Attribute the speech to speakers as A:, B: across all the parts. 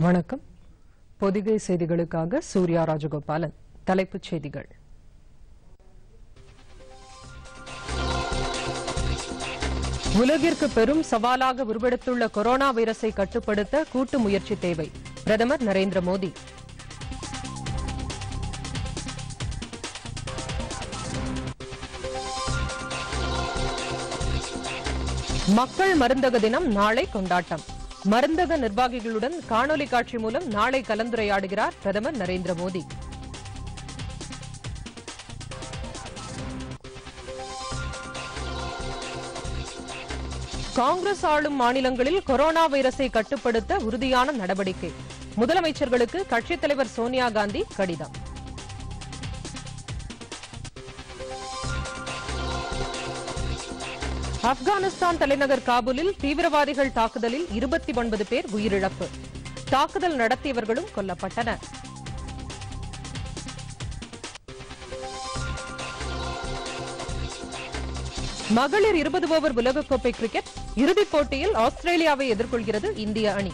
A: வணக்கம் பொதிகை செய்திகளுக்காக சூர்யா ராஜகோபாலன் தலைப்புச் செய்திகள் உலகிற்கு பெரும் சவாலாக உருவெடுத்துள்ள கொரோனா வைரஸை கட்டுப்படுத்த கூட்டு முயற்சி தேவை பிரதமர் நரேந்திர மோடி மக்கள் மருந்தக தினம் நாளை கொண்டாட்டம் மருந்தக நிர்வாகிகளுடன் காணொலி காட்சி மூலம் நாளை கலந்துரையாடுகிறார் பிரதமர் நரேந்திர மோடி காங்கிரஸ் ஆளும் மாநிலங்களில் கொரோனா வைரஸை கட்டுப்படுத்த உறுதியான நடவடிக்கை முதலமைச்சர்களுக்கு கட்சித் தலைவர் சோனியா காந்தி கடிதம் ஆப்கானிஸ்தான் தலைநகர் காபூலில் தீவிரவாதிகள் தாக்குதலில் இருபத்தி ஒன்பது பேர் உயிரிழப்பு தாக்குதல் நடத்தியவர்களும் கொல்லப்பட்டனர் மகளிர் இருபது ஓவர் உலகக்கோப்பை கிரிக்கெட் இறுதிப் போட்டியில் ஆஸ்திரேலியாவை எதிர்கொள்கிறது இந்திய அணி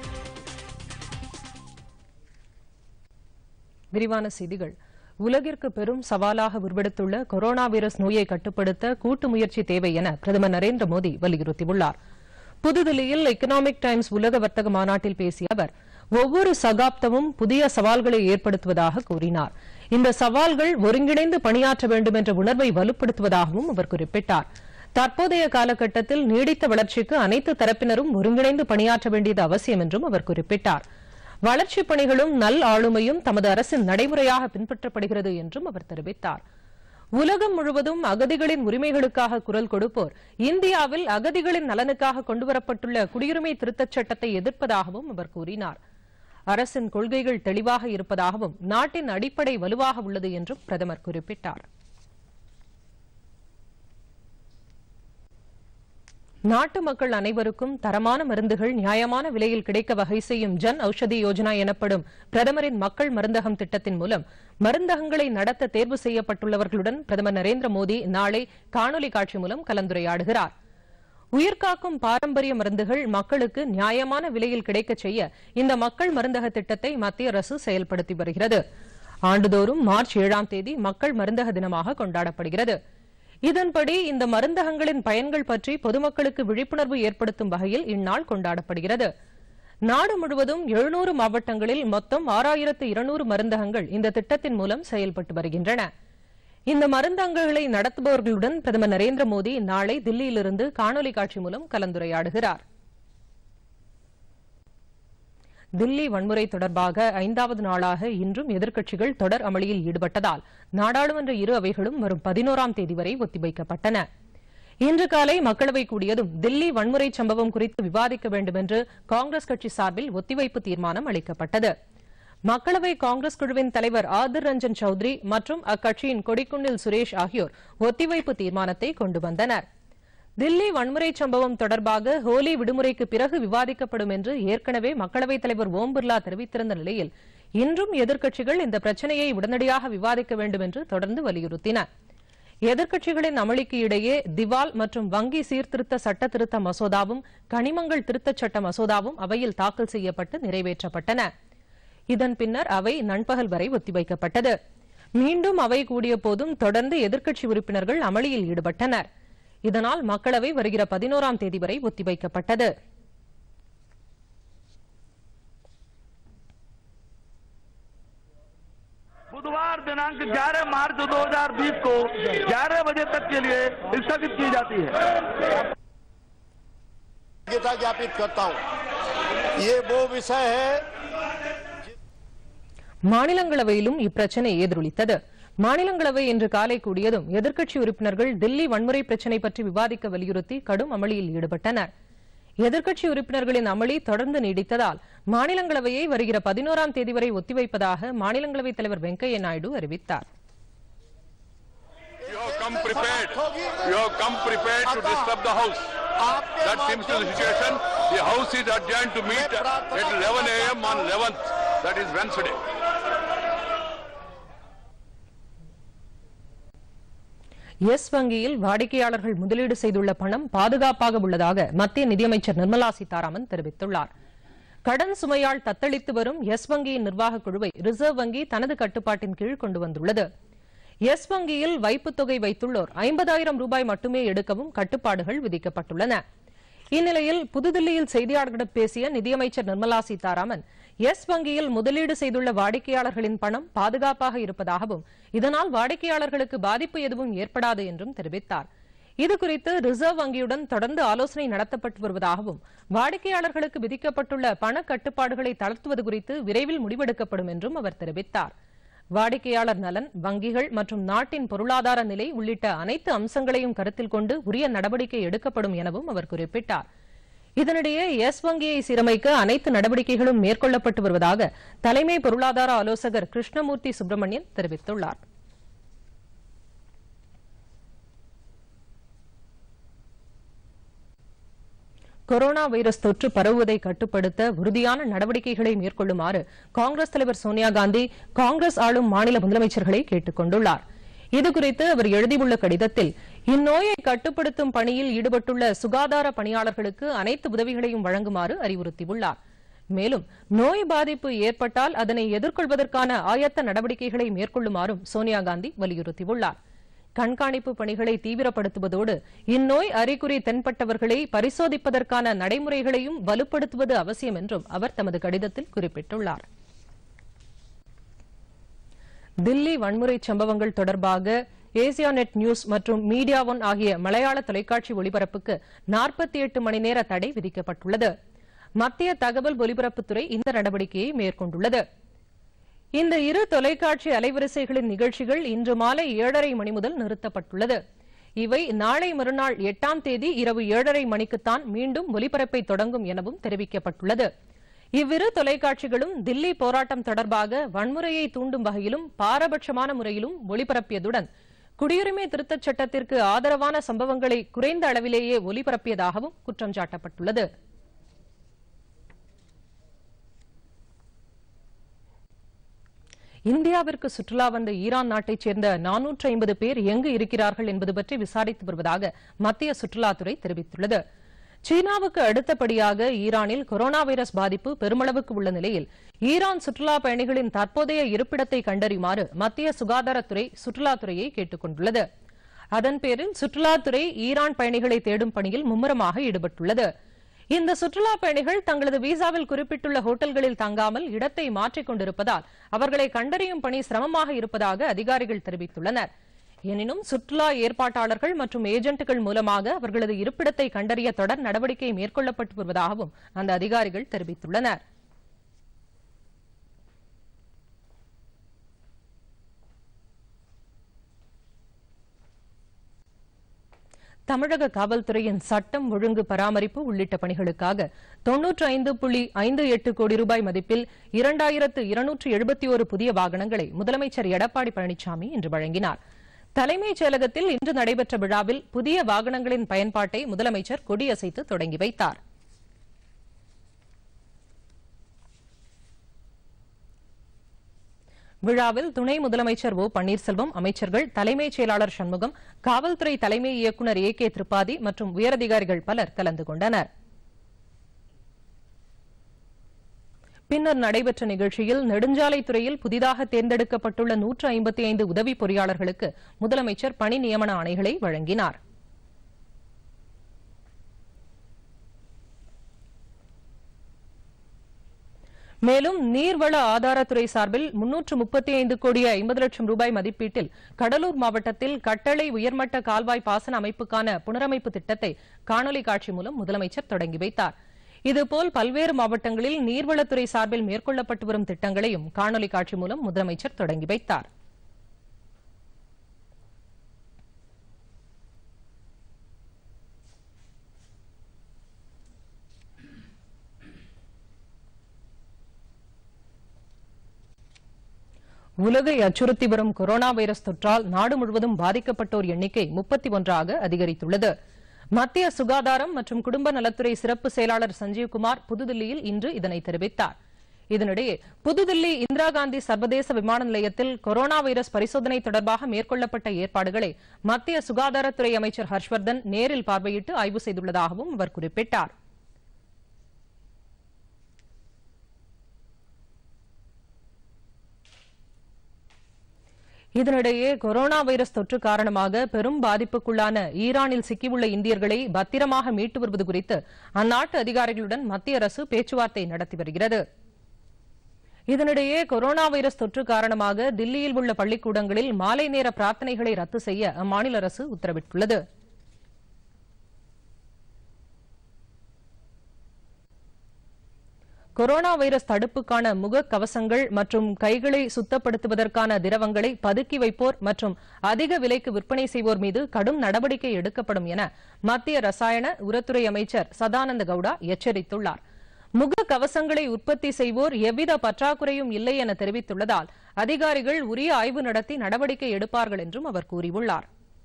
A: விரிவான செய்திகள் உலகிற்கு பெரும் சவாலாக உருவெடுத்துள்ள கொரோனா வைரஸ் நோயை கட்டுப்படுத்த கூட்டு முயற்சி தேவை என பிரதமர் நரேந்திர மோடி வலியுறுத்தியுள்ளார் புதுதில்லியில் எக்கனாமிக் டைம்ஸ் உலக வர்த்தக மாநாட்டில் பேசிய அவர் ஒவ்வொரு சகாப்தமும் புதிய சவால்களை ஏற்படுத்துவதாக கூறினார் இந்த சவால்கள் ஒருங்கிணைந்து பணியாற்ற வேண்டும் என்ற உணர்வை வலுப்படுத்துவதாகவும் அவர் குறிப்பிட்டார் தற்போதைய காலகட்டத்தில் நீடித்த வளர்ச்சிக்கு அனைத்து தரப்பினரும் ஒருங்கிணைந்து பணியாற்ற வேண்டியது அவசியம் என்றும் அவர் குறிப்பிட்டார் வளர்ச்சிப் பணிகளும் நல் ஆளுமையும் தமது அரசின் நடைமுறையாக பின்பற்றப்படுகிறது என்றும் அவர் தெரிவித்தார் உலகம் முழுவதும் அகதிகளின் உரிமைகளுக்காக குரல் கொடுப்போர் இந்தியாவில் அகதிகளின் நலனுக்காக கொண்டுவரப்பட்டுள்ள குடியுரிமை திருத்தச் சட்டத்தை எதிர்ப்பதாகவும் அவர் கூறினார் அரசின் கொள்கைகள் தெளிவாக இருப்பதாகவும் நாட்டின் அடிப்படை வலுவாக உள்ளது என்றும் பிரதமர் குறிப்பிட்டார் நாட்டு மக்கள் அனைவருக்கும் தரமான மருந்துகள் நியாயமான விலையில் கிடைக்க வகை செய்யும் ஜன் ஔஷதி யோஜனா எனப்படும் பிரதமரின் மக்கள் மருந்தகம் திட்டத்தின் மூலம் மருந்தகங்களை நடத்த தேர்வு செய்யப்பட்டுள்ளவர்களுடன் பிரதமர் நரேந்திர மோடி நாளை காணொலி காட்சி மூலம் கலந்துரையாடுகிறார் உயிர்காக்கும் பாரம்பரிய மருந்துகள் மக்களுக்கு நியாயமான விலையில் கிடைக்கச் செய்ய இந்த மக்கள் மருந்தக திட்டத்தை மத்திய அரசு செயல்படுத்தி வருகிறது ஆண்டுதோறும் மார்ச் ஏழாம் தேதி மக்கள் மருந்தக தினமாக கொண்டாடப்படுகிறது இதன்படி இந்த மருந்தகங்களின் பயன்கள் பற்றி பொதுமக்களுக்கு விழிப்புணர்வு ஏற்படுத்தும் வகையில் இந்நாள் கொண்டாடப்படுகிறது நாடு முழுவதும் எழுநூறு மாவட்டங்களில் மொத்தம் ஆறாயிரத்து இருநூறு மருந்தகங்கள் இந்த திட்டத்தின் மூலம் செயல்பட்டு வருகின்றன இந்த மருந்தகங்களை நடத்துபவர்களுடன் பிரதமர் நரேந்திர மோடி நாளை தில்லியிலிருந்து காணொலி காட்சி மூலம் கலந்துரையாடுகிறார் தில்லி வன்முறை தொடர்பாக ஐந்தாவது நாளாக இன்றும் எதிர்க்கட்சிகள் தொடர் அமளியில் ஈடுபட்டதால் நாடாளுமன்ற இரு அவைகளும் வரும் பதினோராம் தேதி வரை ஒத்திவைக்கப்பட்டன இன்று காலை மக்களவை கூடியதும் தில்லி வன்முறை சம்பவம் குறித்து விவாதிக்க வேண்டும் என்று காங்கிரஸ் கட்சி சார்பில் ஒத்திவைப்பு தீர்மானம் அளிக்கப்பட்டது மக்களவை காங்கிரஸ் குழுவின் தலைவர் ஆதிர் ரஞ்சன் சௌத்ரி மற்றும் அக்கட்சியின் கொடிக்குன்னில் சுரேஷ் ஆகியோர் ஒத்திவைப்பு தீர்மானத்தை கொண்டு வந்தனர் தில்லி வன்முறை சம்பவம் தொடர்பாக ஹோலி விடுமுறைக்கு பிறகு விவாதிக்கப்படும் என்று ஏற்கனவே மக்களவைத் தலைவர் ஓம் பிர்லா தெரிவித்திருந்த நிலையில் இன்றும் எதிர்க்கட்சிகள் இந்த பிரச்சனையை உடனடியாக விவாதிக்க வேண்டும் என்று தொடர்ந்து வலியுறுத்தின எதிர்க்கட்சிகளின் அமளிக்கு இடையே திவால் மற்றும் வங்கி சீர்திருத்த சட்ட திருத்த மசோதாவும் கனிமங்கள் திருத்தச் சட்ட மசோதாவும் அவையில் தாக்கல் செய்யப்பட்டு நிறைவேற்றப்பட்டன இதன் பின்னர் அவை நண்பகல் வரை ஒத்திவைக்கப்பட்டது மீண்டும் அவை கூடிய போதும் தொடர்ந்து எதிர்க்கட்சி உறுப்பினர்கள் அமளியில் ஈடுபட்டனர் இதனால் மக்களவை வருகிற பதினோராம் தேதி வரை ஒத்திவைக்கப்பட்டது
B: बुधवार दिनांक 11 मार्च 2020 को 11 बजे तक के लिए स्थगित की जाती है
C: कृतज्ञता ज्ञापित करता हूं ये वो विषय है
A: மாநிலங்களவையிலும் இப்பிரச்சனை எதிரொலித்தது மாநிலங்களவை இன்று காலை கூடியதும் எதிர்க்கட்சி உறுப்பினர்கள் தில்லி வன்முறை பிரச்சினை பற்றி விவாதிக்க வலியுறுத்தி கடும் அமளியில் ஈடுபட்டனர் எதிர்க்கட்சி உறுப்பினர்களின் அமளி தொடர்ந்து நீடித்ததால் மாநிலங்களவையை வருகிற பதினோராம் தேதி வரை ஒத்திவைப்பதாக மாநிலங்களவைத் தலைவர் வெங்கையா நாயுடு அறிவித்தார்
D: You have come prepared. You have come prepared to disturb the house.
C: आपके
D: That seems to be the situation. The house is adjourned to meet at 11 a.m. on 11th. That is Wednesday.
A: Yes வங்கியில் வாடிக்கையாளர்கள் முதலீடு செய்துள்ள பணம் பாதுகாப்பாக உள்ளதாக மத்திய நிதியமைச்சர் நிர்மலா சீதாராமன் தெரிவித்துள்ளார் கடன் சுமையால் தத்தளித்து வரும் எஸ் வங்கியின் நிர்வாகக் குழுவை ரிசர்வ் வங்கி தனது கட்டுப்பாட்டின் கீழ் கொண்டு வந்துள்ளது எஸ் வங்கியில் வைப்புத் தொகை வைத்துள்ளோர் ஐம்பதாயிரம் ரூபாய் மட்டுமே எடுக்கவும் கட்டுப்பாடுகள் விதிக்கப்பட்டுள்ளன இந்நிலையில் புதுதில்லியில் செய்தியாளர்களிடம் பேசிய நிதியமைச்சர் நிர்மலா சீதாராமன் எஸ் வங்கியில் முதலீடு செய்துள்ள வாடிக்கையாளர்களின் பணம் பாதுகாப்பாக இருப்பதாகவும் இதனால் வாடிக்கையாளர்களுக்கு பாதிப்பு எதுவும் ஏற்படாது என்றும் தெரிவித்தார் இதுகுறித்து ரிசர்வ் வங்கியுடன் தொடர்ந்து ஆலோசனை நடத்தப்பட்டு வருவதாகவும் வாடிக்கையாளர்களுக்கு விதிக்கப்பட்டுள்ள பண கட்டுப்பாடுகளை தளர்த்துவது குறித்து விரைவில் முடிவெடுக்கப்படும் என்றும் அவர் தெரிவித்தார் வாடிக்கையாளர் நலன் வங்கிகள் மற்றும் நாட்டின் பொருளாதார நிலை உள்ளிட்ட அனைத்து அம்சங்களையும் கருத்தில் கொண்டு உரிய நடவடிக்கை எடுக்கப்படும் எனவும் அவர் குறிப்பிட்டார் இதனிடையே எஸ் வங்கியை சீரமைக்க அனைத்து நடவடிக்கைகளும் மேற்கொள்ளப்பட்டு வருவதாக தலைமை பொருளாதார ஆலோசகர் கிருஷ்ணமூர்த்தி சுப்பிரமணியன் தெரிவித்துள்ளார் கொரோனா வைரஸ் தொற்று பரவுவதை கட்டுப்படுத்த உறுதியான நடவடிக்கைகளை மேற்கொள்ளுமாறு காங்கிரஸ் தலைவர் சோனியா காந்தி காங்கிரஸ் ஆளும் மாநில முதலமைச்சர்களை கேட்டுக் கொண்டுள்ளார் இதுகுறித்து அவர் எழுதியுள்ள கடிதத்தில் இந்நோயை கட்டுப்படுத்தும் பணியில் ஈடுபட்டுள்ள சுகாதார பணியாளர்களுக்கு அனைத்து உதவிகளையும் வழங்குமாறு அறிவுறுத்தியுள்ளார் மேலும் நோய் பாதிப்பு ஏற்பட்டால் அதனை எதிர்கொள்வதற்கான ஆயத்த நடவடிக்கைகளை மேற்கொள்ளுமாறும் சோனியா காந்தி வலியுறுத்தியுள்ளார் கண்காணிப்பு பணிகளை தீவிரப்படுத்துவதோடு இந்நோய் அறிகுறி தென்பட்டவர்களை பரிசோதிப்பதற்கான நடைமுறைகளையும் வலுப்படுத்துவது அவசியம் என்றும் அவர் தமது கடிதத்தில் குறிப்பிட்டுள்ளார் தில்லி வன்முறை சம்பவங்கள் தொடர்பாக ஏசியா நெட் நியூஸ் மற்றும் மீடியா ஒன் ஆகிய மலையாள தொலைக்காட்சி ஒளிபரப்புக்கு நாற்பத்தி எட்டு மணி நேர தடை விதிக்கப்பட்டுள்ளது மத்திய தகவல் ஒலிபரப்புத்துறை இந்த நடவடிக்கையை மேற்கொண்டுள்ளது இந்த இரு தொலைக்காட்சி அலைவரிசைகளின் நிகழ்ச்சிகள் இன்று மாலை ஏழரை மணி முதல் நிறுத்தப்பட்டுள்ளது இவை நாளை மறுநாள் எட்டாம் தேதி இரவு ஏழரை மணிக்குத்தான் மீண்டும் ஒலிபரப்பை தொடங்கும் எனவும் தெரிவிக்கப்பட்டுள்ளது இவ்விரு தொலைக்காட்சிகளும் தில்லி போராட்டம் தொடர்பாக வன்முறையை தூண்டும் வகையிலும் பாரபட்சமான முறையிலும் ஒளிபரப்பியதுடன் குடியுரிமை திருத்தச் சட்டத்திற்கு ஆதரவான சம்பவங்களை குறைந்த அளவிலேயே ஒலிபரப்பியதாகவும் குற்றம் சாட்டப்பட்டுள்ளது இந்தியாவிற்கு சுற்றுலா வந்த ஈரான் நாட்டைச் சேர்ந்த நானூற்று ஐம்பது பேர் எங்கு இருக்கிறார்கள் என்பது பற்றி விசாரித்து வருவதாக மத்திய சுற்றுலாத்துறை தெரிவித்துள்ளது சீனாவுக்கு அடுத்தபடியாக ஈரானில் கொரோனா வைரஸ் பாதிப்பு பெருமளவுக்கு உள்ள நிலையில் ஈரான் சுற்றுலா பயணிகளின் தற்போதைய இருப்பிடத்தை கண்டறியுமாறு மத்திய சுகாதாரத்துறை சுற்றுலாத்துறையை கேட்டுக் கொண்டுள்ளது அதன் பேரில் சுற்றுலாத்துறை ஈரான் பயணிகளை தேடும் பணியில் மும்முரமாக ஈடுபட்டுள்ளது இந்த சுற்றுலா பயணிகள் தங்களது விசாவில் குறிப்பிட்டுள்ள ஹோட்டல்களில் தங்காமல் இடத்தை மாற்றிக் கொண்டிருப்பதால் அவர்களை கண்டறியும் பணி சிரமமாக இருப்பதாக அதிகாரிகள் தெரிவித்துள்ளனர் எனினும் சுற்றுலா ஏற்பாட்டாளர்கள் மற்றும் ஏஜென்ட்டுகள் மூலமாக அவர்களது இருப்பிடத்தை கண்டறிய தொடர் நடவடிக்கை மேற்கொள்ளப்பட்டு வருவதாகவும் அந்த அதிகாரிகள் தெரிவித்துள்ளனர் தமிழக காவல்துறையின் சட்டம் ஒழுங்கு பராமரிப்பு உள்ளிட்ட பணிகளுக்காக தொன்னூற்று ஐந்து புள்ளி ஐந்து எட்டு கோடி ரூபாய் மதிப்பில் இரண்டாயிரத்து இருநூற்று எழுபத்தி ஒரு புதிய வாகனங்களை முதலமைச்சர் எடப்பாடி பழனிசாமி இன்று வழங்கினார் தலைமைச் செயலகத்தில் இன்று நடைபெற்ற விழாவில் புதிய வாகனங்களின் பயன்பாட்டை முதலமைச்சர் கொடியசைத்து தொடங்கி வைத்தார் விழாவில் துணை முதலமைச்சர் ஓ பன்னீர்செல்வம் அமைச்சர்கள் தலைமைச் செயலாளர் சண்முகம் காவல்துறை தலைமை இயக்குநர் ஏ கே திரிபாதி மற்றும் உயரதிகாரிகள் பலர் கலந்து கொண்டனர் பின்னர் நடைபெற்ற நிகழ்ச்சியில் நெடுஞ்சாலைத்துறையில் புதிதாக தேர்ந்தெடுக்கப்பட்டுள்ள நூற்று ஐம்பத்தி ஐந்து உதவி பொறியாளர்களுக்கு முதலமைச்சர் பணி நியமன ஆணைகளை வழங்கினார் மேலும் நீர்வள ஆதாரத்துறை சார்பில் முன்னூற்று முப்பத்தி ஐந்து கோடி ஐம்பது லட்சம் ரூபாய் மதிப்பீட்டில் கடலூர் மாவட்டத்தில் கட்டளை உயர்மட்ட கால்வாய் பாசன அமைப்புக்கான புனரமைப்பு திட்டத்தை காணொலி காட்சி மூலம் முதலமைச்சர் தொடங்கி வைத்தார் இதுபோல் பல்வேறு மாவட்டங்களில் நீர்வளத்துறை சார்பில் மேற்கொள்ளப்பட்டு வரும் திட்டங்களையும் காணொலி காட்சி மூலம் முதலமைச்சர் தொடங்கி வைத்தார் உலகை அச்சுறுத்தி வரும் கொரோனா வைரஸ் தொற்றால் நாடு முழுவதும் பாதிக்கப்பட்டோர் எண்ணிக்கை முப்பத்தி ஒன்றாக அதிகரித்துள்ளது மத்திய சுகாதாரம் மற்றும் குடும்ப நலத்துறை சிறப்பு செயலாளர் சஞ்சீவ்குமார் புதுதில்லியில் இன்று இதனை தெரிவித்தார் இதனிடையே புதுதில்லி இந்திரா காந்தி சர்வதேச விமான நிலையத்தில் கொரோனா வைரஸ் பரிசோதனை தொடர்பாக மேற்கொள்ளப்பட்ட ஏற்பாடுகளை மத்திய சுகாதாரத்துறை அமைச்சர் ஹர்ஷ்வர்தன் நேரில் பார்வையிட்டு ஆய்வு செய்துள்ளதாகவும் அவர் குறிப்பிட்டார் இதனிடையே கொரோனா வைரஸ் தொற்று காரணமாக பெரும் பாதிப்புக்குள்ளான ஈரானில் சிக்கியுள்ள இந்தியர்களை பத்திரமாக மீட்டு வருவது குறித்து அந்நாட்டு அதிகாரிகளுடன் மத்திய அரசு பேச்சுவார்த்தை நடத்தி வருகிறது இதனிடையே கொரோனா வைரஸ் தொற்று காரணமாக தில்லியில் உள்ள பள்ளிக்கூடங்களில் மாலை நேர பிரார்த்தனைகளை ரத்து செய்ய அம்மாநில அரசு உத்தரவிட்டுள்ளது கொரோனா வைரஸ் தடுப்புக்கான முக கவசங்கள் மற்றும் கைகளை சுத்தப்படுத்துவதற்கான திரவங்களை பதுக்கி வைப்போர் மற்றும் அதிக விலைக்கு விற்பனை செய்வோர் மீது கடும் நடவடிக்கை எடுக்கப்படும் என மத்திய ரசாயன உரத்துறை அமைச்சர் சதானந்த கவுடா எச்சரித்துள்ளார் முக கவசங்களை உற்பத்தி செய்வோர் எவ்வித பற்றாக்குறையும் இல்லை என தெரிவித்துள்ளதால் அதிகாரிகள் உரிய ஆய்வு நடத்தி நடவடிக்கை எடுப்பார்கள் என்றும் அவர் கூறியுள்ளார்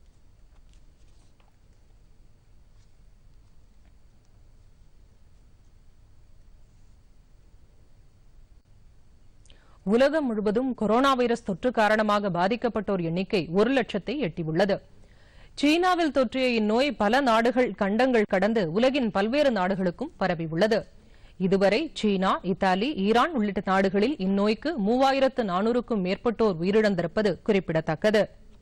A: உலகம் முழுவதும் கொரோனா வைரஸ் தொற்று காரணமாக பாதிக்கப்பட்டோர் எண்ணிக்கை ஒரு லட்சத்தை எட்டியுள்ளது சீனாவில் தொற்றிய இந்நோய் பல நாடுகள் கண்டங்கள் கடந்து உலகின் பல்வேறு நாடுகளுக்கும் பரவியுள்ளது இதுவரை சீனா இத்தாலி ஈரான் உள்ளிட்ட நாடுகளில் இந்நோய்க்கு மூவாயிரத்து நானூறுக்கும் மேற்பட்டோர் உயிரிழந்திருப்பது குறிப்பிடத்தக்கது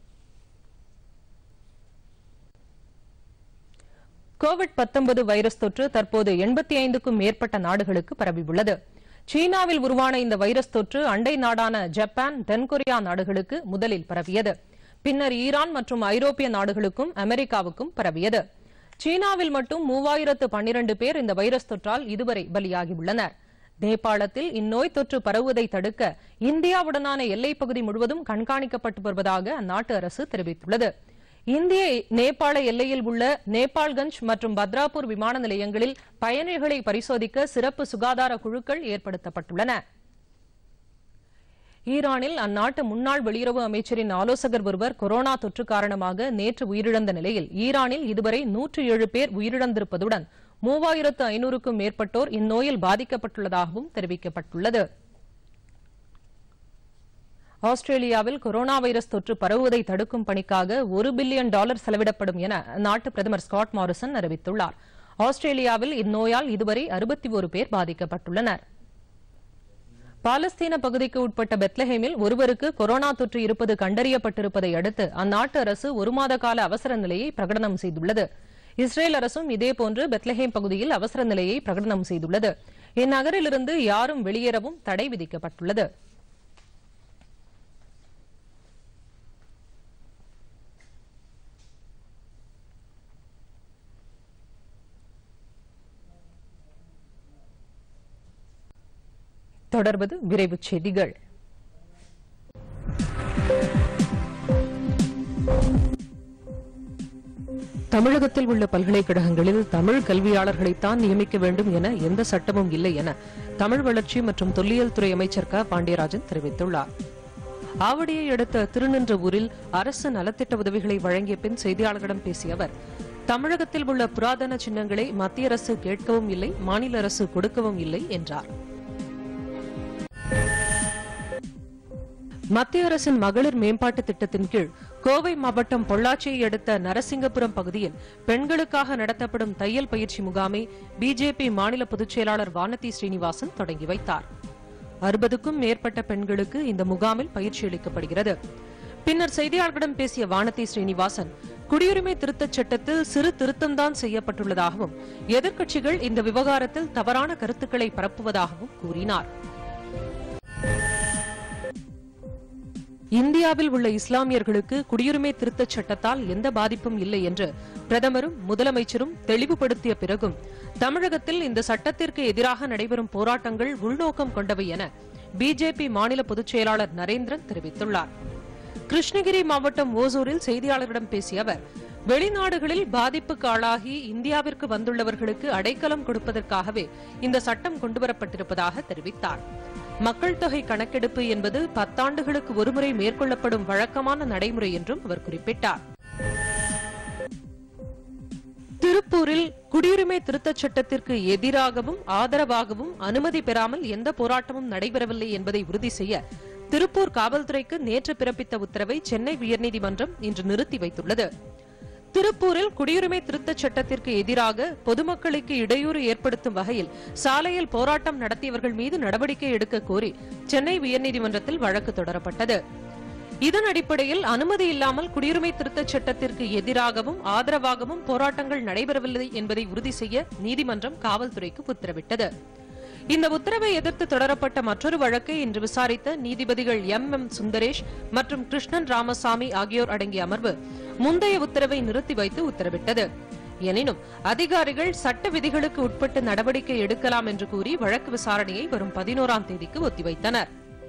A: கோவிட் 19 வைரஸ் தொற்று தற்போது எண்பத்தி ஐந்துக்கும் மேற்பட்ட நாடுகளுக்கு பரவியுள்ளது சீனாவில் உருவான இந்த வைரஸ் தொற்று அண்டை நாடான ஜப்பான் தென்கொரியா நாடுகளுக்கு முதலில் பரவியது பின்னர் ஈரான் மற்றும் ஐரோப்பிய நாடுகளுக்கும் அமெரிக்காவுக்கும் பரவியது சீனாவில் மட்டும் மூவாயிரத்து பன்னிரண்டு பேர் இந்த வைரஸ் தொற்றால் இதுவரை பலியாகியுள்ளனர் நேபாளத்தில் இந்நோய் தொற்று பரவுவதை தடுக்க இந்தியாவுடனான எல்லைப் பகுதி முழுவதும் கண்காணிக்கப்பட்டு வருவதாக அந்நாட்டு அரசு தெரிவித்துள்ளது இந்திய நேபாள எல்லையில் உள்ள நேபாள்கஞ்ச் மற்றும் பத்ராபூர் விமான நிலையங்களில் பயணிகளை பரிசோதிக்க சிறப்பு சுகாதார குழுக்கள் ஏற்படுத்தப்பட்டுள்ளன ஈரானில் அந்நாட்டு முன்னாள் வெளியுறவு அமைச்சரின் ஆலோசகர் ஒருவர் கொரோனா தொற்று காரணமாக நேற்று உயிரிழந்த நிலையில் ஈரானில் இதுவரை நூற்று ஏழு பேர் உயிரிழந்திருப்பதுடன் மூவாயிரத்து ஐநூறுக்கும் மேற்பட்டோர் இந்நோயில் பாதிக்கப்பட்டுள்ளதாகவும் தெரிவிக்கப்பட்டுள்ளது ஆஸ்திரேலியாவில் கொரோனா வைரஸ் தொற்று பரவுவதை தடுக்கும் பணிக்காக ஒரு பில்லியன் டாலர் செலவிடப்படும் என அந்நாட்டு பிரதமர் ஸ்காட் மாரிசன் அறிவித்துள்ளார் ஆஸ்திரேலியாவில் இந்நோயால் இதுவரை அறுபத்தி ஒரு பேர் பாதிக்கப்பட்டுள்ளனர் பாலஸ்தீன பகுதிக்கு உட்பட்ட பெத்லஹேமில் ஒருவருக்கு கொரோனா தொற்று இருப்பது கண்டறியப்பட்டிருப்பதை அடுத்து அந்நாட்டு அரசு ஒரு மாத கால அவசர நிலையை பிரகடனம் செய்துள்ளது இஸ்ரேல் அரசும் இதேபோன்று பெத்லஹேம் பகுதியில் அவசர நிலையை பிரகடனம் செய்துள்ளது இந்நகரிலிருந்து யாரும் வெளியேறவும் தடை விதிக்கப்பட்டுள்ளது தொடர்வது விரைவுச் செய்திகள் தமிழகத்தில் உள்ள பல்கலைக்கழகங்களில் தமிழ் கல்வியாளர்களைத்தான் நியமிக்க வேண்டும் என எந்த சட்டமும் இல்லை என தமிழ் வளர்ச்சி மற்றும் தொல்லியல் துறை அமைச்சர் க பாண்டியராஜன் தெரிவித்துள்ளார் ஆவடியை அடுத்த திருநின்றவூரில் அரசு நலத்திட்ட உதவிகளை வழங்கிய பின் செய்தியாளர்களிடம் பேசிய அவர் தமிழகத்தில் உள்ள புராதன சின்னங்களை மத்திய அரசு கேட்கவும் இல்லை மாநில அரசு கொடுக்கவும் இல்லை என்றார் மத்திய அரசின் மகளிர் மேம்பாட்டு திட்டத்தின் கீழ் கோவை மாவட்டம் பொள்ளாச்சியை அடுத்த நரசிங்கபுரம் பகுதியில் பெண்களுக்காக நடத்தப்படும் தையல் பயிற்சி முகாமை பிஜேபி மாநில பொதுச் செயலாளர் வானதி ஸ்ரீனிவாசன் தொடங்கி வைத்தார் அறுபதுக்கும் மேற்பட்ட பெண்களுக்கு இந்த முகாமில் பயிற்சி அளிக்கப்படுகிறது பின்னர் செய்தியாளர்களிடம் பேசிய வானதி ஸ்ரீனிவாசன் குடியுரிமை திருத்தச் சட்டத்தில் சிறு திருத்தம்தான் செய்யப்பட்டுள்ளதாகவும் எதிர்க்கட்சிகள் இந்த விவகாரத்தில் தவறான கருத்துக்களை பரப்புவதாகவும் கூறினார் இந்தியாவில் உள்ள இஸ்லாமியர்களுக்கு குடியுரிமை திருத்தச் சட்டத்தால் எந்த பாதிப்பும் இல்லை என்று பிரதமரும் முதலமைச்சரும் தெளிவுபடுத்திய பிறகும் தமிழகத்தில் இந்த சட்டத்திற்கு எதிராக நடைபெறும் போராட்டங்கள் உள்நோக்கம் கொண்டவை என பிஜேபி மாநில பொதுச் செயலாளர் நரேந்திரன் தெரிவித்துள்ளார் கிருஷ்ணகிரி மாவட்டம் ஓசூரில் செய்தியாளர்களிடம் பேசிய அவர் வெளிநாடுகளில் பாதிப்புக்கு ஆளாகி இந்தியாவிற்கு வந்துள்ளவர்களுக்கு அடைக்கலம் கொடுப்பதற்காகவே இந்த சட்டம் கொண்டுவரப்பட்டிருப்பதாக தெரிவித்தார் மக்கள் தொகை கணக்கெடுப்பு என்பது பத்தாண்டுகளுக்கு ஒருமுறை மேற்கொள்ளப்படும் வழக்கமான நடைமுறை என்றும் அவர் குறிப்பிட்டார் திருப்பூரில் குடியுரிமை திருத்தச் சட்டத்திற்கு எதிராகவும் ஆதரவாகவும் அனுமதி பெறாமல் எந்த போராட்டமும் நடைபெறவில்லை என்பதை உறுதி செய்ய திருப்பூர் காவல்துறைக்கு நேற்று பிறப்பித்த உத்தரவை சென்னை உயர்நீதிமன்றம் இன்று நிறுத்தி வைத்துள்ளது திருப்பூரில் குடியுரிமை திருத்தச் சட்டத்திற்கு எதிராக பொதுமக்களுக்கு இடையூறு ஏற்படுத்தும் வகையில் சாலையில் போராட்டம் நடத்தியவர்கள் மீது நடவடிக்கை எடுக்க கோரி சென்னை உயர்நீதிமன்றத்தில் வழக்கு தொடரப்பட்டது இதன் அடிப்படையில் அனுமதி இல்லாமல் குடியுரிமை திருத்தச் சட்டத்திற்கு எதிராகவும் ஆதரவாகவும் போராட்டங்கள் நடைபெறவில்லை என்பதை உறுதி செய்ய நீதிமன்றம் காவல்துறைக்கு உத்தரவிட்டது இந்த உத்தரவை எதிர்த்து தொடரப்பட்ட மற்றொரு வழக்கை இன்று விசாரித்த நீதிபதிகள் எம் எம் சுந்தரேஷ் மற்றும் கிருஷ்ணன் ராமசாமி ஆகியோர் அடங்கிய அமர்வு முந்தைய உத்தரவை நிறுத்தி வைத்து உத்தரவிட்டது எனினும் அதிகாரிகள் சட்ட விதிகளுக்கு உட்பட்டு நடவடிக்கை எடுக்கலாம் என்று கூறி வழக்கு விசாரணையை வரும் பதினோராம் தேதிக்கு ஒத்திவைத்தனர்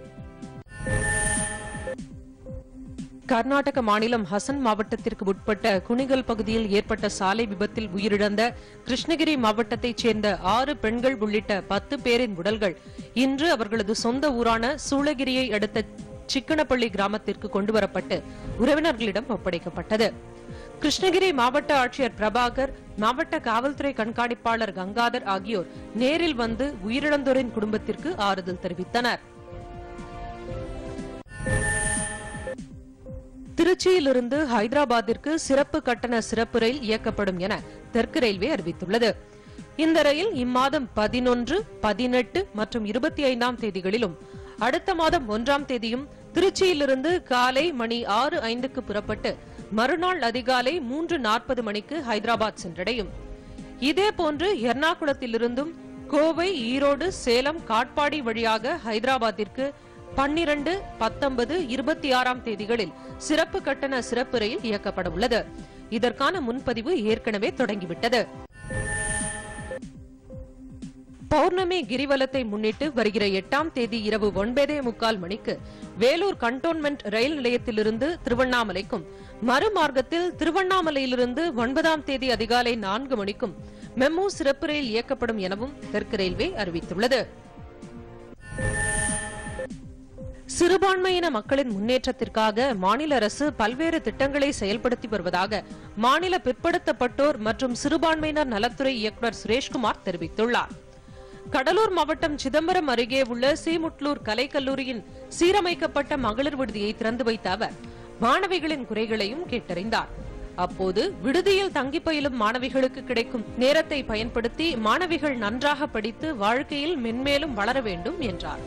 A: கர்நாடக மாநிலம் ஹசன் மாவட்டத்திற்கு உட்பட்ட குணிகல் பகுதியில் ஏற்பட்ட சாலை விபத்தில் உயிரிழந்த கிருஷ்ணகிரி மாவட்டத்தைச் சேர்ந்த ஆறு பெண்கள் உள்ளிட்ட பத்து பேரின் உடல்கள் இன்று அவர்களது சொந்த ஊரான சூளகிரியை அடுத்த சிக்கனப்பள்ளி கிராமத்திற்கு கொண்டுவரப்பட்டு உறவினர்களிடம் ஒப்படைக்கப்பட்டது கிருஷ்ணகிரி மாவட்ட ஆட்சியர் பிரபாகர் மாவட்ட காவல்துறை கண்காணிப்பாளர் கங்காதர் ஆகியோர் நேரில் வந்து உயிரிழந்தோரின் குடும்பத்திற்கு ஆறுதல் தெரிவித்தனர் திருச்சியிலிருந்து ஹைதராபாத்திற்கு சிறப்பு கட்டண சிறப்பு ரயில் இயக்கப்படும் என தெற்கு ரயில்வே அறிவித்துள்ளது இந்த ரயில் இம்மாதம் பதினொன்று பதினெட்டு மற்றும் இருபத்தி ஐந்தாம் தேதிகளிலும் அடுத்த மாதம் ஒன்றாம் தேதியும் திருச்சியிலிருந்து காலை மணி ஆறு ஐந்துக்கு புறப்பட்டு மறுநாள் அதிகாலை மூன்று நாற்பது மணிக்கு ஹைதராபாத் சென்றடையும் இதேபோன்று எர்ணாகுளத்திலிருந்தும் கோவை ஈரோடு சேலம் காட்பாடி வழியாக ஹைதராபாத்திற்கு பன்னிரண்டு பத்தொன்பது இருபத்தி ஆறாம் தேதிகளில் சிறப்பு கட்டண சிறப்பு ரயில் இயக்கப்பட உள்ளது இதற்கான முன்பதிவு ஏற்கனவே தொடங்கிவிட்டது பௌர்ணமி கிரிவலத்தை முன்னிட்டு வருகிற எட்டாம் தேதி இரவு ஒன்பதே முக்கால் மணிக்கு வேலூர் கண்டோன்மெண்ட் ரயில் நிலையத்திலிருந்து திருவண்ணாமலைக்கும் மறுமார்க்கத்தில் திருவண்ணாமலையிலிருந்து ஒன்பதாம் தேதி அதிகாலை நான்கு மணிக்கும் மெமு சிறப்பு ரயில் இயக்கப்படும் எனவும் தெற்கு ரயில்வே அறிவித்துள்ளது சிறுபான்மையின மக்களின் முன்னேற்றத்திற்காக மாநில அரசு பல்வேறு திட்டங்களை செயல்படுத்தி வருவதாக மாநில பிற்படுத்தப்பட்டோர் மற்றும் சிறுபான்மையினர் நலத்துறை இயக்குநர் சுரேஷ்குமார் தெரிவித்துள்ளார் கடலூர் மாவட்டம் சிதம்பரம் அருகே உள்ள சீமுட்லூர் கலைக்கல்லூரியின் சீரமைக்கப்பட்ட மகளிர் விடுதியை திறந்து வைத்த அவர் மாணவிகளின் குறைகளையும் கேட்டறிந்தார் அப்போது விடுதியில் தங்கி பயிலும் மாணவிகளுக்கு கிடைக்கும் நேரத்தை பயன்படுத்தி மாணவிகள் நன்றாக படித்து வாழ்க்கையில் மென்மேலும் வளர வேண்டும் என்றார்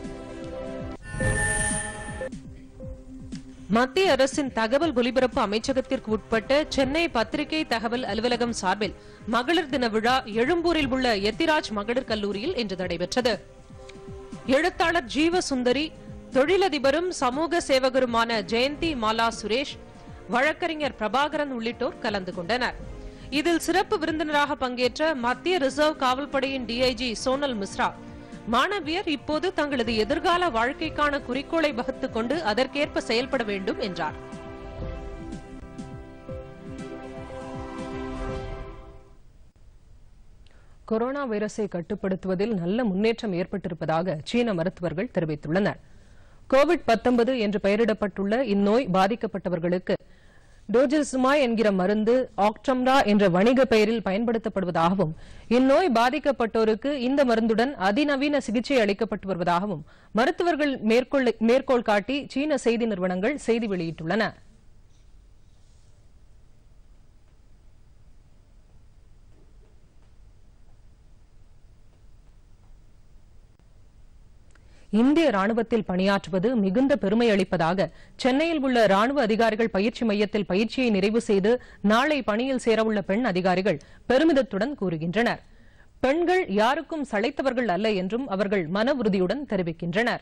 A: மத்திய அரசின் தகவல் ஒலிபரப்பு அமைச்சகத்திற்கு உட்பட்ட சென்னை பத்திரிகை தகவல் அலுவலகம் சார்பில் மகளிர் தின விழா எழும்பூரில் உள்ள எத்திராஜ் மகளிர் கல்லூரியில் இன்று நடைபெற்றது எழுத்தாளர் ஜீவ சுந்தரி தொழிலதிபரும் சமூக சேவகருமான ஜெயந்தி மாலா சுரேஷ் வழக்கறிஞர் பிரபாகரன் உள்ளிட்டோர் கலந்து கொண்டனர் இதில் சிறப்பு விருந்தினராக பங்கேற்ற மத்திய ரிசர்வ் காவல்படையின் டிஐஜி சோனல் மிஸ்ரா மாணவியர் இப்போது தங்களது எதிர்கால வாழ்க்கைக்கான குறிக்கோளை வகுத்துக் கொண்டு அதற்கேற்ப செயல்பட வேண்டும் என்றார் கொரோனா வைரஸை கட்டுப்படுத்துவதில் நல்ல முன்னேற்றம் ஏற்பட்டிருப்பதாக சீன மருத்துவர்கள் தெரிவித்துள்ளனர் கோவிட் 19 என்று பெயரிடப்பட்டுள்ள இந்நோய் பாதிக்கப்பட்டவர்களுக்கு டோஜில்சுமாய் என்கிற மருந்து ஆக்டம்ரா என்ற வணிக பெயரில் பயன்படுத்தப்படுவதாகவும் இந்நோய் பாதிக்கப்பட்டோருக்கு இந்த மருந்துடன் அதிநவீன சிகிச்சை அளிக்கப்பட்டு வருவதாகவும் மருத்துவர்கள் மேற்கொள்ள- மேற்கோள் காட்டி சீன செய்தி நிறுவனங்கள் செய்தி வெளியிட்டுள்ளன இந்திய ராணுவத்தில் பணியாற்றுவது மிகுந்த பெருமை அளிப்பதாக சென்னையில் உள்ள ராணுவ அதிகாரிகள் பயிற்சி மையத்தில் பயிற்சியை நிறைவு செய்து நாளை பணியில் சேரவுள்ள பெண் அதிகாரிகள் பெருமிதத்துடன் கூறுகின்றனர் பெண்கள் யாருக்கும் சளைத்தவர்கள் அல்ல என்றும் அவர்கள் மன உறுதியுடன் தெரிவிக்கின்றனர்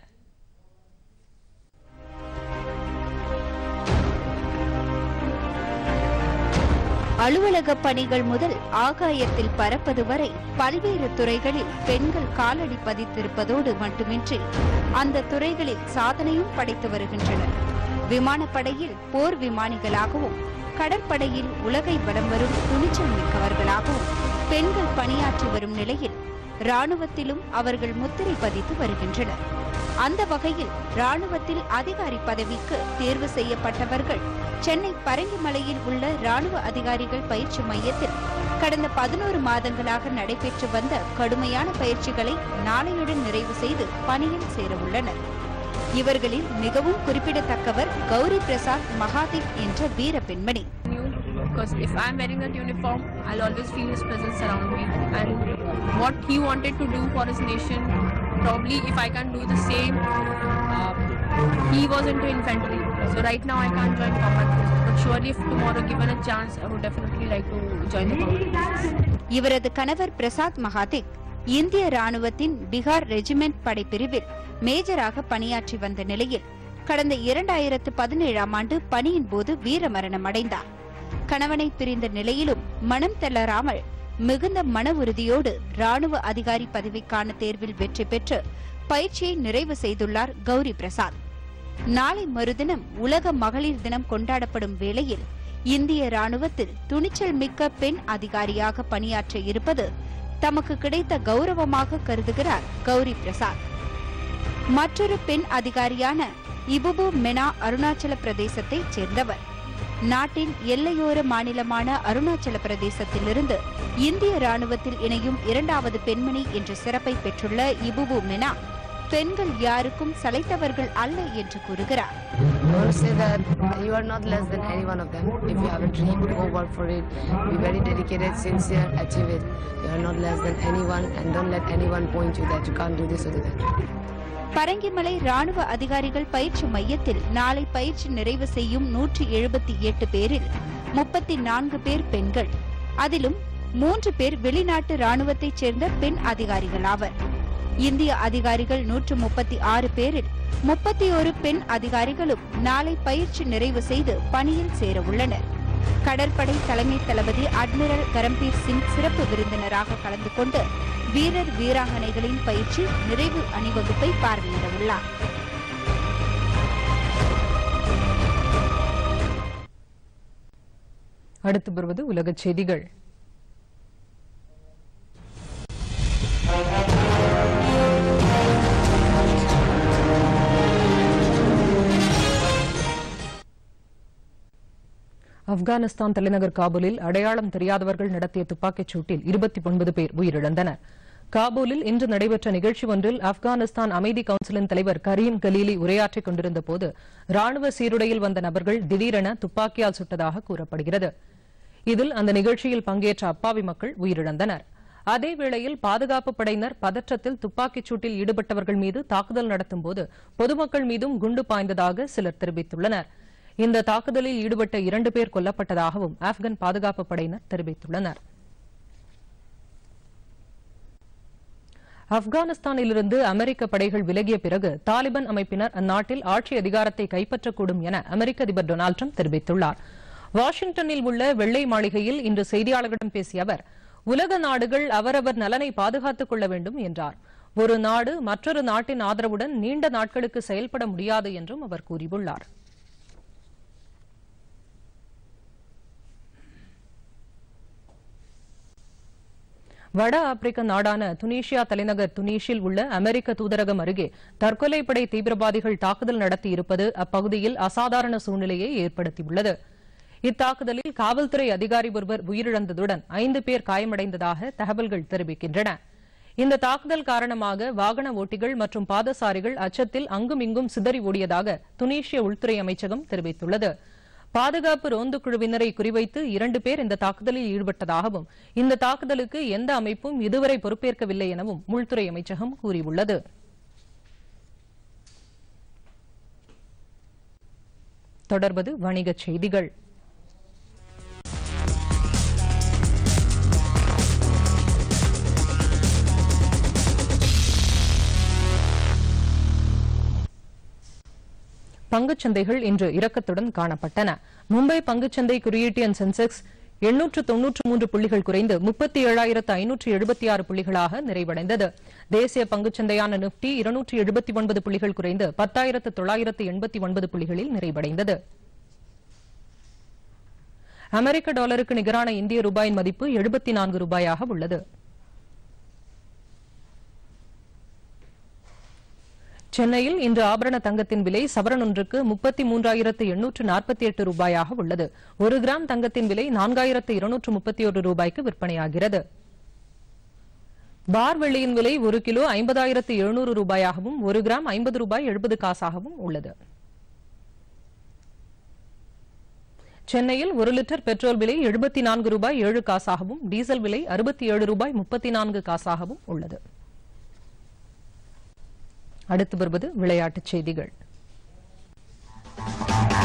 E: அலுவலக பணிகள் முதல் ஆகாயத்தில் பறப்பது வரை பல்வேறு துறைகளில் பெண்கள் காலடி பதித்திருப்பதோடு மட்டுமின்றி அந்த துறைகளில் சாதனையும் படைத்து வருகின்றனர் விமானப்படையில் போர் விமானிகளாகவும் கடற்படையில் உலகை வலம் வரும் துணிச்சல் மிக்கவர்களாகவும் பெண்கள் பணியாற்றி வரும் நிலையில் ராணுவத்திலும் அவர்கள் முத்திரை பதித்து வருகின்றனர் அந்த வகையில் ராணுவத்தில் அதிகாரி பதவிக்கு தேர்வு செய்யப்பட்டவர்கள் சென்னை பரங்கிமலையில் உள்ள ராணுவ அதிகாரிகள் பயிற்சி மையத்தில் கடந்த பதினோரு மாதங்களாக நடைபெற்று வந்த கடுமையான பயிற்சிகளை நாளையுடன் நிறைவு செய்து பணியில் சேரவுள்ளனர் இவர்களில் மிகவும் குறிப்பிடத்தக்கவர் கௌரி பிரசாத் மகாதேவ் என்ற வீர பெண்மணி
F: because if I'm wearing that uniform, I'll always feel his presence around me. And what he wanted to do for his nation, probably if I can do the same, uh, he was into infantry. So right now I can't join combat forces, but surely if tomorrow given a chance, I would definitely like to join the combat forces.
E: இவரது கணவர் பிரசாத் மகாதிக் இந்திய ராணுவத்தின் Bihar regiment படைப்பிரிவில் மேஜராக பணியாற்றி வந்த நிலையில் கடந்த இரண்டாயிரத்து பதினேழாம் ஆண்டு பணியின் போது வீரமரணம் அடைந்தார் கணவனை பிரிந்த நிலையிலும் மனம் தளராமல் மிகுந்த மன உறுதியோடு ராணுவ அதிகாரி பதவிக்கான தேர்வில் வெற்றி பெற்று பயிற்சியை நிறைவு செய்துள்ளார் கௌரி பிரசாத் நாளை மறுதினம் உலக மகளிர் தினம் கொண்டாடப்படும் வேளையில் இந்திய ராணுவத்தில் துணிச்சல் மிக்க பெண் அதிகாரியாக பணியாற்ற இருப்பது தமக்கு கிடைத்த கௌரவமாக கருதுகிறார் கௌரி பிரசாத் மற்றொரு பெண் அதிகாரியான இபுபு மெனா அருணாச்சல பிரதேசத்தைச் சேர்ந்தவர் நாட்டின் எல்லையோர மாநிலமான அருணாச்சல பிரதேசத்திலிருந்து இந்திய ராணுவத்தில் இணையும் இரண்டாவது பெண்மணி என்ற சிறப்பை பெற்றுள்ள இபுபு மெனா பெண்கள் யாருக்கும் சளைத்தவர்கள் அல்ல என்று கூறுகிறார்
G: I want to say that you are not less than any one of them. If you have a dream, go work for it. Be very dedicated, sincere, achieve it. You are not less than anyone, and don't let anyone point you that you can't do this or do that.
E: Parangimalai ராணுவ அதிகாரிகள் பயிற்சி மையத்தில் நாளை பயிற்சி நிறைவு செய்யும் நூற்றி எழுபத்தி எட்டு பேரில் முப்பத்தி நான்கு பேர் பெண்கள் அதிலும் மூன்று பேர் வெளிநாட்டு ராணுவத்தைச் சேர்ந்த பெண் அதிகாரிகள் ஆவர் இந்திய அதிகாரிகள் நூற்று முப்பத்தி ஆறு பேரில் முப்பத்தி ஒரு பெண் அதிகாரிகளும் நாளை பயிற்சி நிறைவு செய்து பணியில் சேர உள்ளனர் கடற்படை தலைமை தளபதி அட்மிரல் கரம்பீர் சிங் சிறப்பு விருந்தினராக கலந்து கொண்டு வீரர் வீராங்கனைகளின் பயிற்சி நிறைவு அணிவகுப்பை பார்வையிட உள்ளார்
A: அடுத்து வருவது உலகச் செய்திகள் ஆப்கானிஸ்தான் தலைநகர் காபூலில் அடையாளம் தெரியாதவர்கள் நடத்திய துப்பாக்கிச் சூட்டில் இருபத்தி ஒன்பது பேர் உயிரிழந்தனர் காபூலில் இன்று நடைபெற்ற நிகழ்ச்சி ஒன்றில் ஆப்கானிஸ்தான் அமைதி கவுன்சிலின் தலைவர் கரீம் கலீலி உரையாற்றிக் கொண்டிருந்த போது ராணுவ சீருடையில் வந்த நபர்கள் திடீரென துப்பாக்கியால் சுட்டதாக கூறப்படுகிறது இதில் அந்த நிகழ்ச்சியில் பங்கேற்ற அப்பாவி மக்கள் உயிரிழந்தனர் அதேவேளையில் பாதுகாப்பு படையினர் பதற்றத்தில் துப்பாக்கிச் சூட்டில் ஈடுபட்டவர்கள் மீது தாக்குதல் நடத்தும்போது பொதுமக்கள் மீதும் குண்டு பாய்ந்ததாக சிலர் தெரிவித்துள்ளனர் இந்த தாக்குதலில் ஈடுபட்ட இரண்டு பேர் கொல்லப்பட்டதாகவும் ஆப்கன் பாதுகாப்பு படையினர் தெரிவித்துள்ளனர் ஆப்கானிஸ்தானிலிருந்து அமெரிக்க படைகள் விலகிய பிறகு தாலிபான் அமைப்பினர் அந்நாட்டில் ஆட்சி அதிகாரத்தை கைப்பற்றக்கூடும் என அமெரிக்க அதிபர் டொனால்டு ட்ரம்ப் தெரிவித்துள்ளார் வாஷிங்டனில் உள்ள வெள்ளை மாளிகையில் இன்று செய்தியாளர்களிடம் பேசிய அவர் உலக நாடுகள் அவரவர் நலனை பாதுகாத்துக் கொள்ள வேண்டும் என்றார் ஒரு நாடு மற்றொரு நாட்டின் ஆதரவுடன் நீண்ட நாட்களுக்கு செயல்பட முடியாது என்றும் அவர் கூறியுள்ளார் வட ஆப்பிரிக்க நாடான துனிஷியா தலைநகர் துனிஷில் உள்ள அமெரிக்க தூதரகம் அருகே தற்கொலைப்படை தீவிரவாதிகள் தாக்குதல் நடத்தியிருப்பது அப்பகுதியில் அசாதாரண சூழ்நிலையை ஏற்படுத்தியுள்ளது இத்தாக்குதலில் காவல்துறை அதிகாரி ஒருவர் உயிரிழந்ததுடன் ஐந்து பேர் காயமடைந்ததாக தகவல்கள் தெரிவிக்கின்றன இந்த தாக்குதல் காரணமாக வாகன ஓட்டிகள் மற்றும் பாதசாரிகள் அச்சத்தில் அங்குமிங்கும் சிதறி ஓடியதாக துனிஷிய உள்துறை அமைச்சகம் தெரிவித்துள்ளது பாதுகாப்பு ரோந்து குழுவினரை குறிவைத்து இரண்டு பேர் இந்த தாக்குதலில் ஈடுபட்டதாகவும் இந்த தாக்குதலுக்கு எந்த அமைப்பும் இதுவரை பொறுப்பேற்கவில்லை எனவும் உள்துறை அமைச்சகம் கூறியுள்ளது தொடர்வது வணிகச் செய்திகள் பங்குச்சந்தைகள் இன்று இறக்கத்துடன் காணப்பட்டன மும்பை பங்குச்சந்தை குறியீட்டு எண் சென்செக்ஸ் எண்ணூற்று தொன்னூற்று மூன்று புள்ளிகள் குறைந்து முப்பத்தி ஏழாயிரத்து ஐநூற்று எழுபத்தி ஆறு புள்ளிகளாக நிறைவடைந்தது தேசிய பங்குச்சந்தையான நிப்டி இருநூற்று எழுபத்தி ஒன்பது புள்ளிகள் குறைந்து பத்தாயிரத்து தொள்ளாயிரத்து எண்பத்தி ஒன்பது புள்ளிகளில் நிறைவடைந்தது அமெரிக்க டாலருக்கு நிகரான இந்திய ரூபாயின் மதிப்பு எழுபத்தி நான்கு ரூபாயாக உள்ளது சென்னையில் இன்று ஆபரண தங்கத்தின் விலை சவரன் ஒன்றுக்கு முப்பத்தி மூன்றாயிரத்து எண்ணூற்று நாற்பத்தி எட்டு ரூபாயாக உள்ளது ஒரு கிராம் தங்கத்தின் விலை நான்காயிரத்து இருநூற்று முப்பத்தி ஒரு ரூபாய்க்கு விற்பனையாகிறது பார் வெள்ளியின் விலை ஒரு கிலோ ஐம்பதாயிரத்து எழுநூறு ரூபாயாகவும் ஒரு கிராம் ஐம்பது ரூபாய் எழுபது காசாகவும் உள்ளது சென்னையில் ஒரு லிட்டர் பெட்ரோல் விலை எழுபத்தி நான்கு ரூபாய் ஏழு காசாகவும் டீசல் விலை அறுபத்தி ஏழு ரூபாய் முப்பத்தி நான்கு காசாகவும் உள்ளது அடுத்து வருவது விளையாட்டுச் செய்திகள்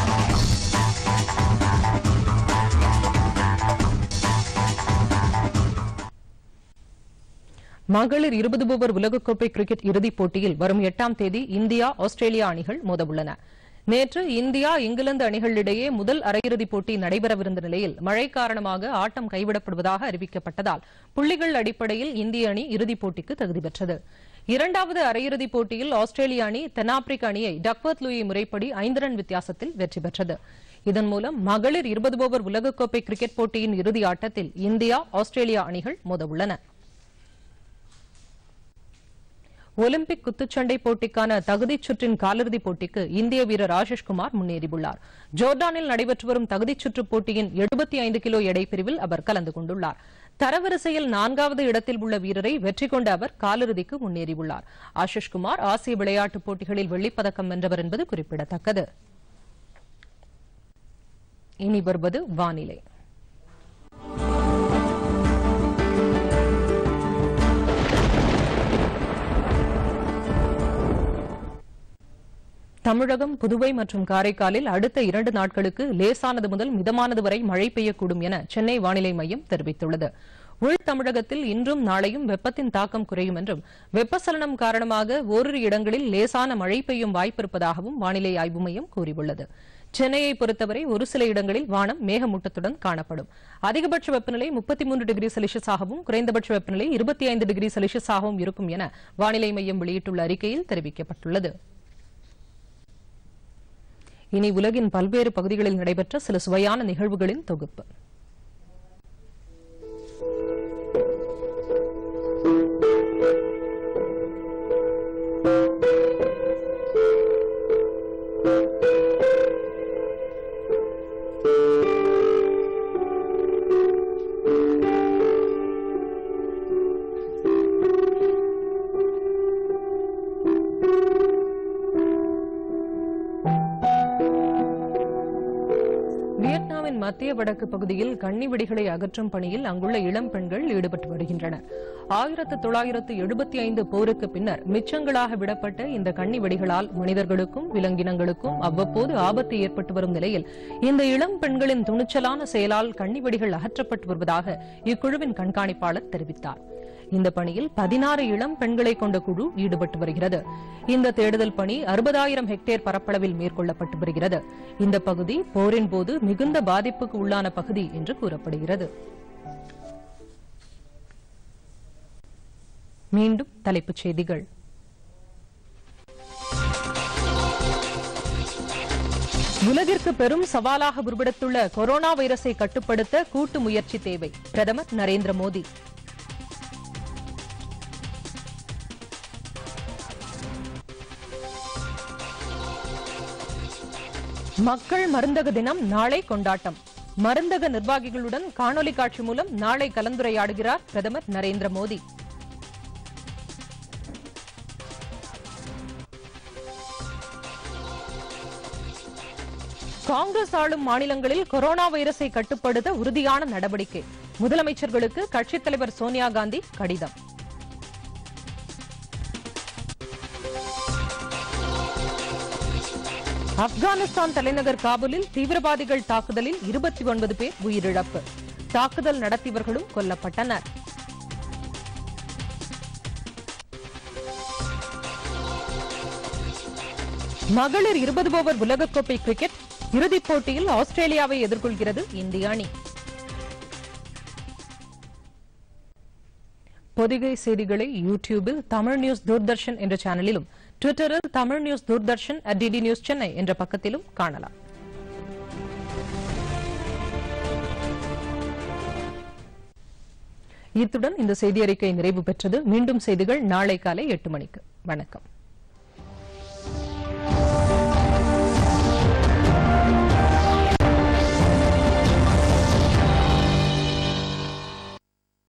A: மகளிர் இருபது ஓவர் உலகக்கோப்பை கிரிக்கெட் இறுதிப் போட்டியில் வரும் எட்டாம் தேதி இந்தியா ஆஸ்திரேலியா அணிகள் மோதவுள்ளன நேற்று இந்தியா இங்கிலாந்து அணிகளிடையே முதல் அரையிறுதிப் போட்டி நடைபெறவிருந்த நிலையில் மழை காரணமாக ஆட்டம் கைவிடப்படுவதாக அறிவிக்கப்பட்டதால் புள்ளிகள் அடிப்படையில் இந்திய அணி இறுதிப் போட்டிக்கு தகுதி பெற்றது இரண்டாவது அரையிறுதிப் போட்டியில் ஆஸ்திரேலிய அணி தென்னாப்பிரிக்க அணியை டக்வர்த் லூயி முறைப்படி ஐந்து ரன் வித்தியாசத்தில் வெற்றி பெற்றது இதன் மூலம் மகளிர் இருபது ஓவர் உலகக்கோப்பை கிரிக்கெட் போட்டியின் இறுதி ஆட்டத்தில் இந்தியா ஆஸ்திரேலியா அணிகள் மோதவுள்ளன ஒலிம்பிக் குத்துச்சண்டை போட்டிக்கான தகுதிச் சுற்றின் காலிறுதிப் போட்டிக்கு இந்திய வீரர் ஆஷிஷ்குமார் முன்னேறியுள்ளார் ஜோர்டானில் நடைபெற்று வரும் தகுதிச் சுற்றுப் போட்டியின் எழுபத்தி ஐந்து கிலோ எடை பிரிவில் அவர் கலந்து கொண்டுள்ளார் தரவரிசையில் நான்காவது இடத்தில் உள்ள வீரரை வெற்றி கொண்ட அவர் காலிறுதிக்கு முன்னேறியுள்ளார் ஆஷிஷ்குமார் ஆசிய விளையாட்டுப் போட்டிகளில் வெள்ளிப்பதக்கம் வென்றவர் என்பது குறிப்பிடத்தக்கது இனி வருவது வானிலை தமிழகம் புதுவை மற்றும் காரைக்காலில் அடுத்த இரண்டு நாட்களுக்கு லேசானது முதல் மிதமானது வரை மழை பெய்யக்கூடும் என சென்னை வானிலை மையம் தெரிவித்துள்ளது உள் தமிழகத்தில் இன்றும் நாளையும் வெப்பத்தின் தாக்கம் குறையும் என்றும் வெப்பசலனம் காரணமாக ஓரிரு இடங்களில் லேசான மழை பெய்யும் வாய்ப்பிருப்பதாகவும் வானிலை ஆய்வு மையம் கூறியுள்ளது சென்னையை பொறுத்தவரை ஒரு சில இடங்களில் வானம் மேகமூட்டத்துடன் காணப்படும் அதிகபட்ச வெப்பநிலை முப்பத்தி மூன்று டிகிரி செல்சியஸாகவும் குறைந்தபட்ச வெப்பநிலை இருபத்தி ஐந்து டிகிரி செல்சியஸாகவும் இருக்கும் என வானிலை மையம் வெளியிட்டுள்ள அறிக்கையில் தெரிவிக்கப்பட்டுள்ளது இனி உலகின் பல்வேறு பகுதிகளில் நடைபெற்ற சில சுவையான நிகழ்வுகளின் தொகுப்பு வியட்நாமின் மத்திய வடக்கு பகுதியில் கன்னி வெடிகளை அகற்றும் பணியில் அங்குள்ள இளம் பெண்கள் ஈடுபட்டு வருகின்றனர் ஆயிரத்து தொள்ளாயிரத்து எழுபத்தி ஐந்து போருக்கு பின்னர் மிச்சங்களாக விடப்பட்ட இந்த கன்னி வெடிகளால் மனிதர்களுக்கும் விலங்கினங்களுக்கும் அவ்வப்போது ஆபத்து ஏற்பட்டு வரும் நிலையில் இந்த இளம் பெண்களின் துணிச்சலான செயலால் கன்னி வெடிகள் அகற்றப்பட்டு வருவதாக இக்குழுவின் கண்காணிப்பாளர் தெரிவித்தார் இந்த பணியில் பதினாறு இளம் பெண்களை கொண்ட குழு ஈடுபட்டு வருகிறது இந்த தேடுதல் பணி அறுபதாயிரம் ஹெக்டேர் பரப்பளவில் மேற்கொள்ளப்பட்டு வருகிறது இந்த பகுதி போரின் போது மிகுந்த பாதிப்புக்கு உள்ளான பகுதி என்று கூறப்படுகிறது மீண்டும் தலைப்புச் செய்திகள் உலகிற்கு பெரும் சவாலாக உருவெடுத்துள்ள கொரோனா வைரஸை கட்டுப்படுத்த கூட்டு முயற்சி தேவை பிரதமர் நரேந்திர மோடி மக்கள் மருந்தக தினம் நாளை கொண்டாட்டம் மருந்தக நிர்வாகிகளுடன் காணொலி காட்சி மூலம் நாளை கலந்துரையாடுகிறார் பிரதமர் நரேந்திர மோடி காங்கிரஸ் ஆளும் மாநிலங்களில் கொரோனா வைரஸை கட்டுப்படுத்த உறுதியான நடவடிக்கை முதலமைச்சர்களுக்கு கட்சித் தலைவர் சோனியா காந்தி கடிதம் ஆப்கானிஸ்தான் தலைநகர் காபூலில் தீவிரவாதிகள் தாக்குதலில் இருபத்தி ஒன்பது பேர் உயிரிழப்பு தாக்குதல் நடத்தியவர்களும் கொல்லப்பட்டனர் மகளிர் இருபது ஓவர் உலகக்கோப்பை கிரிக்கெட் இறுதிப் போட்டியில் ஆஸ்திரேலியாவை எதிர்கொள்கிறது இந்திய அணி பொதிகை செய்திகளை யூடியூபில் தமிழ் நியூஸ் தூர்தர்ஷன் என்ற சேனலிலும் ட்விட்டரில் Tamil news Doordarshan at DD news Chennai என்ற பக்கத்திலும் காணலாம் இத்துடன் இந்த செய்தி அறிக்கை நிறைவு பெற்றது மீண்டும் செய்திகள் நாளை காலை எட்டு மணிக்கு வணக்கம்